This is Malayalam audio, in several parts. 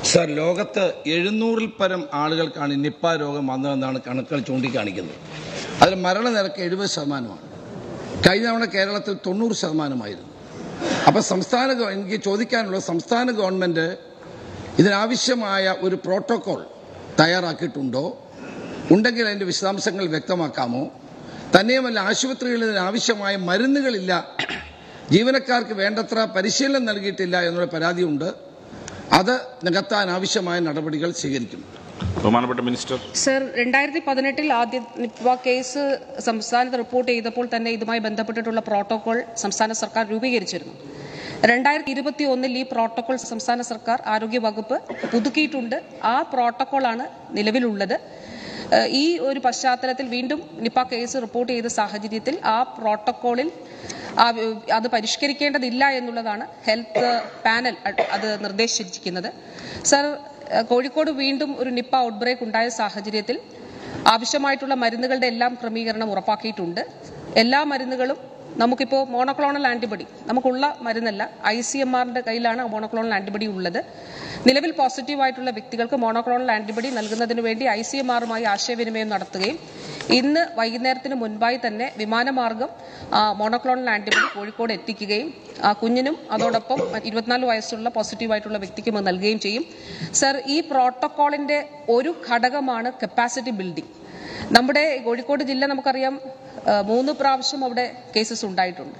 സർ ലോകത്ത് എഴുന്നൂറിൽ പരം ആളുകൾക്കാണ് നിപ്പ രോഗം വന്നതെന്നാണ് കണക്കുകൾ ചൂണ്ടിക്കാണിക്കുന്നത് അതിൽ മരണനിരക്ക് എഴുപത് ശതമാനമാണ് കഴിഞ്ഞ തവണ കേരളത്തിൽ തൊണ്ണൂറ് ശതമാനമായിരുന്നു അപ്പോൾ സംസ്ഥാന ഗവ- എനിക്ക് ചോദിക്കാനുള്ള സംസ്ഥാന ഗവൺമെന്റ് ഇതിനാവശ്യമായ ഒരു പ്രോട്ടോകോൾ തയ്യാറാക്കിയിട്ടുണ്ടോ ഉണ്ടെങ്കിൽ അതിന്റെ വിശദാംശങ്ങൾ വ്യക്തമാക്കാമോ തന്നെയുമല്ല ആശുപത്രികളിൽ ഇതിനാവശ്യമായ മരുന്നുകളില്ല ജീവനക്കാർക്ക് വേണ്ടത്ര പരിശീലനം നൽകിയിട്ടില്ല എന്നുള്ള പരാതിയുണ്ട് അത് നികത്താൻ ആവശ്യമായ നടപടികൾ സ്വീകരിക്കും ബഹുമാനപ്പെട്ട മിനിസ്റ്റർ സർ രണ്ടായിരത്തി പതിനെട്ടിൽ ആദ്യ നിപ്പ കേസ് സംസ്ഥാനത്ത് റിപ്പോർട്ട് ചെയ്തപ്പോൾ തന്നെ ഇതുമായി ബന്ധപ്പെട്ടിട്ടുള്ള പ്രോട്ടോകോൾ സംസ്ഥാന സർക്കാർ രൂപീകരിച്ചിരുന്നു രണ്ടായിരത്തി ഇരുപത്തി ഒന്നിൽ ഈ പ്രോട്ടോകോൾ സംസ്ഥാന സർക്കാർ ആരോഗ്യ വകുപ്പ് പുതുക്കിയിട്ടുണ്ട് ആ പ്രോട്ടോകോളാണ് നിലവിലുള്ളത് ഏഹ് ഈ ഒരു പശ്ചാത്തലത്തിൽ വീണ്ടും നിപ്പ കേസ് റിപ്പോർട്ട് ചെയ്ത സാഹചര്യത്തിൽ ആ പ്രോട്ടോകോളിൽ ആ വി- അത് പരിഷ്കരിക്കേണ്ടതില്ല എന്നുള്ളതാണ് ഹെൽത്ത് പാനൽ അ- അത് നിർദ്ദേശിച്ചിരിക്കുന്നത് സർ ഏഹ് കോഴിക്കോട് വീണ്ടും ഒരു നിപ്പ ഔട്ട്ബ്രേക്ക് ഉണ്ടായ സാഹചര്യത്തിൽ ആവശ്യമായിട്ടുള്ള മരുന്നുകളുടെ എല്ലാം ക്രമീകരണം ഉറപ്പാക്കിയിട്ടുണ്ട് എല്ലാ മരുന്നുകളും നമുക്കിപ്പോൾ മോണോക്ലോണൽ ആന്റിബഡി നമുക്കുള്ള മരുന്നല്ല ഐ സി എം ആറിന്റെ കയ്യിലാണ് മോണോക്ലോണൽ ആന്റിബഡി ഉള്ളത് നിലവിൽ പോസിറ്റീവ് ആയിട്ടുള്ള വ്യക്തികൾക്ക് മോണോക്ലോണൽ ആന്റിബഡി നൽകുന്നതിന് വേണ്ടി ഐ സി എം ആറുമായി ആശയവിനിമയം നടത്തുകയും ഇന്ന് വൈകുന്നേരത്തിന് മുൻപായി തന്നെ വിമാനമാർഗം ആ, മോണോക്ലോണൽ ആന്റിബഡി കോഴിക്കോട് എത്തിക്കുകയും ആ കുഞ്ഞിനും അതോടൊപ്പം ഇരുപത്തിനാല് വയസ്സുള്ള പോസിറ്റീവ് ആയിട്ടുള്ള വ്യക്തിക്കും അത് നൽകുകയും ചെയ്യും സർ ഈ പ്രോട്ടോക്കോളിന്റെ ഒരു ഘടകമാണ് കപ്പാസിറ്റി ബിൽഡിംഗ് നമ്മുടെ കോഴിക്കോട് ജില്ല നമുക്കറിയാം ആ, മൂന്ന് പ്രാവശ്യം അവിടെ കേസസ് ഉണ്ടായിട്ടുണ്ട്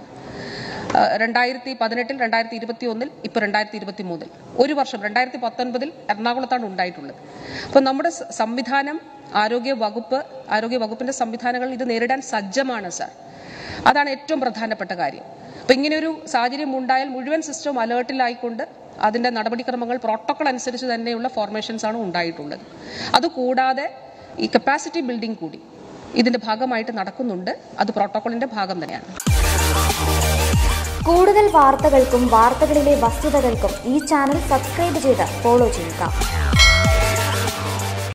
ആ, രണ്ടായിരത്തി പതിനെട്ടിൽ രണ്ടായിരത്തി ഇരുപത്തി ഒന്നിൽ ഇപ്പൊ രണ്ടായിരത്തി ഇരുപത്തി മൂന്നിൽ ഒരു വർഷം രണ്ടായിരത്തി പത്തൊൻപതിൽ എറണാകുളത്താണ് ഉണ്ടായിട്ടുള്ളത് അപ്പോൾ നമ്മുടെ സ- സംവിധാനം ആരോഗ്യ വകുപ്പ് ആരോഗ്യ വകുപ്പിന്റെ സംവിധാനങ്ങൾ ഇത് നേരിടാൻ സജ്ജമാണ് സാർ അതാണ് ഏറ്റവും പ്രധാനപ്പെട്ട കാര്യം അപ്പൊ ഇങ്ങനെ ഒരു സാഹചര്യം ഉണ്ടായാൽ മുഴുവൻ സിസ്റ്റം അലേർട്ടിലായിക്കൊണ്ട് അതിന്റെ നടപടിക്രമങ്ങൾ പ്രോട്ടോകോൾ അനുസരിച്ച് തന്നെയുള്ള ഫോർമേഷൻസ് ആണ് ഉണ്ടായിട്ടുള്ളത് അതുകൂടാതെ ഈ കപ്പാസിറ്റി ബിൽഡിംഗ് കൂടി ഇതിന്റെ ഭാഗമായിട്ട് നടക്കുന്നുണ്ട് അത് പ്രോട്ടോകോളിന്റെ ഭാഗം തന്നെയാണ് കൂടുതൽ വാർത്തകൾക്കും വാർത്തകളിലെ വസ്തുതകൾക്കും ഈ ചാനൽ സബ്സ്ക്രൈബ് ചെയ്ത് ഫോളോ ചെയ്യുക